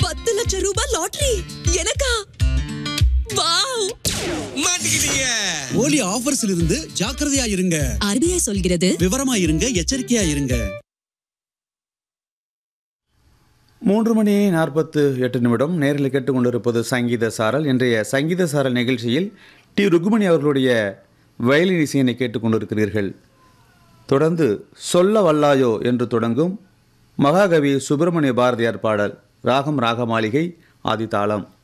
பத்து லட்சம் ரூபாய் லாட்டரி எனக்கா வாவ் மாட்டிக்கிட்டீங்க போலி ஆஃபர்ஸ்ல இருந்து ஜாக்கிரதையா இருங்க ஆர்பிஐ சொல்கிறது விவரமா இருங்க எச்சரிக்கையா இருங்க மூன்று மணி நாற்பத்து எட்டு நிமிடம் நேரில் கேட்டுக்கொண்டிருப்பது சங்கீத சாரல் இன்றைய சங்கீத சாரல் நிகழ்ச்சியில் டி ருக்குமணி அவர்களுடைய வயலின் இசையினை கேட்டுக்கொண்டிருக்கிறீர்கள் தொடர்ந்து சொல்ல வல்லாயோ என்று தொடங்கும் மகாகவி சுப்பிரமணிய பாரதியார் பாடல் ராகம் ராகமாளிகை ஆதிதாளம்